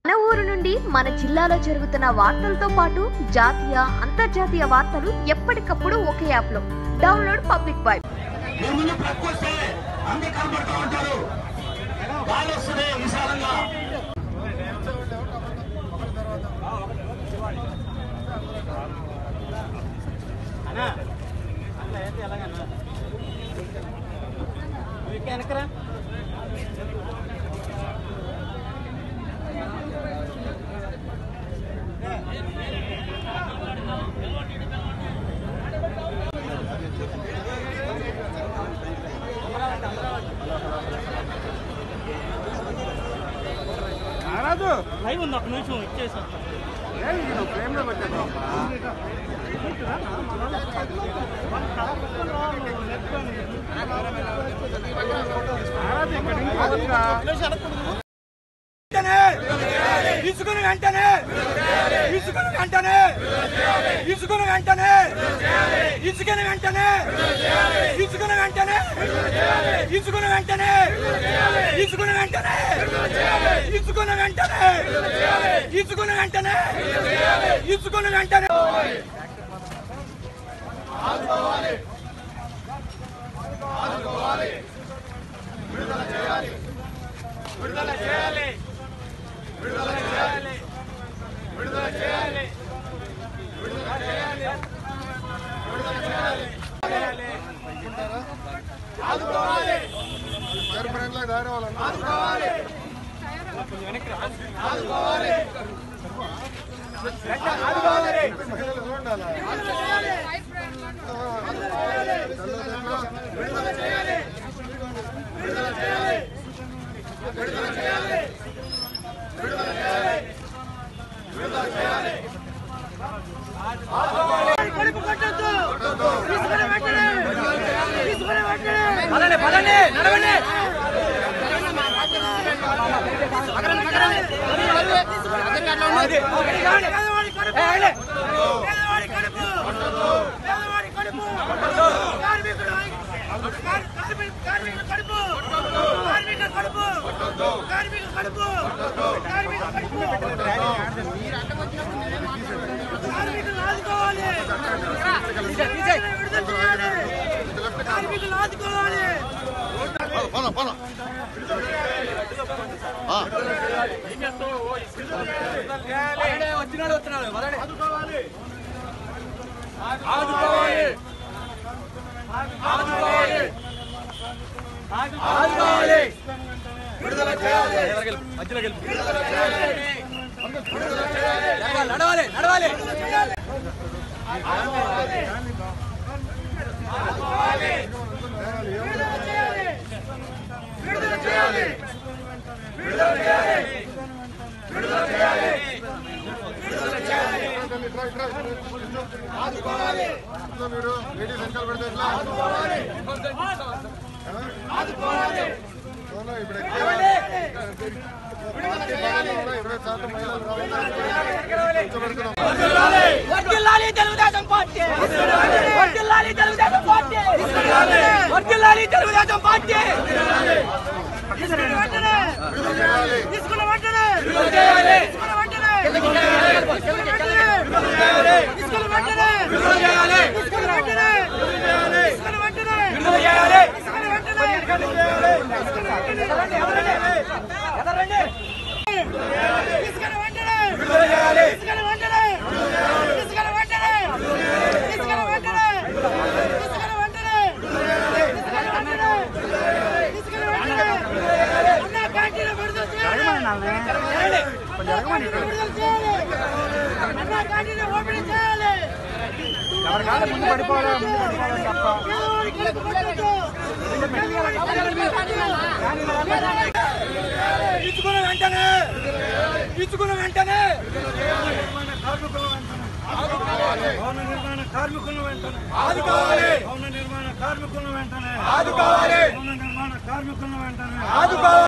మన ఊరు నుండి మన జిల్లాలో జరుగుతున్న వార్తలతో పాటు జాతీయ అంతర్జాతీయ వార్తలు ఎప్పటికప్పుడు ఒకే యాప్ లో డౌన్లోడ్ పబ్లిక్ బాయ్ మీ ముందు ప్రక్కొస్తే అందరు కనబడుతూ ఉంటారు గాలి వస్తుంది విశాలంగా లైవ్ ఉంది ఒక నిమిషం ఇచ్చేసి వెంటనే తీసుకుని వెంటనే తీసుకుని వెంటనే తీసుకుని వెంటనే తీసుకుని వెంటనే తీసుకుని వెంటనే తీసుకుని వెంటనే తీసుకుని వెంటనే తీసుకుని వెంటనే తీసుకుని వెంటనే తీసుకుని వెంటనే పదండి పదండి నడవండి వచ్చినాడు వచ్చినాడు పదండి ఆదుకోవాలి ఆదుకోవాలి ఆదుకోవాలి విడుదల చేయాలి మధ్యలో గెలుపు నడవాలి నడవాలి మీరు లేడీస్ వెనకాల పెడితే ఎట్లా అవునా, ఇప్పుడు ఇరవై శాతం మహిళలు రావాలి కూర్చోబెడుతున్నాం. వర్ధిల్లాలి తెలుగుదేశం పార్టీ వర్ధిల్లాలి తెలుగుదేశం పార్టీ వర్ధిల్లాలి తెలుగుదేశం పార్టీ తీసుకున్న వెంటనే తీసుకున్న వెంటనే చేయాలి తీసుకున్న వెంటనే తీసుకున్న వెంటనే తీసుకున్న వెంటనే తీసుకున్న వెంటనే చేయాలి తీసుకున్న వెంటనే ఎదరండి తీసుకున్న వెంటనే చేయాలి తీసుకున్న వెంటనే తీసుకున్న వెంటనే తీసుకున్న వెంటనే తీసుకున్న వెంటనే తీసుకున్న వెంటనే తీసుకున్న వెంటనే అన్న క్యాంటీన్ విడుదల చేయాలి క్యాంటీన్ విడుదల చేయాలి అన్న క్యాంటీన్ ఓపెన్ చేయాలి ముందు పడిపోరా ముందు పడిపోరా తప్ప ఇచ్చుకున్న వెంటనే ఇచ్చుకున్న వెంటనే భవన నిర్మాణ కార్మికులను వెంటనే ఆదుకోవాలి భవన నిర్మాణ కార్మికులను వెంటనే ఆదుకోవాలి భవన నిర్మాణ కార్మికులను వెంటనే ఆదుకోవాలి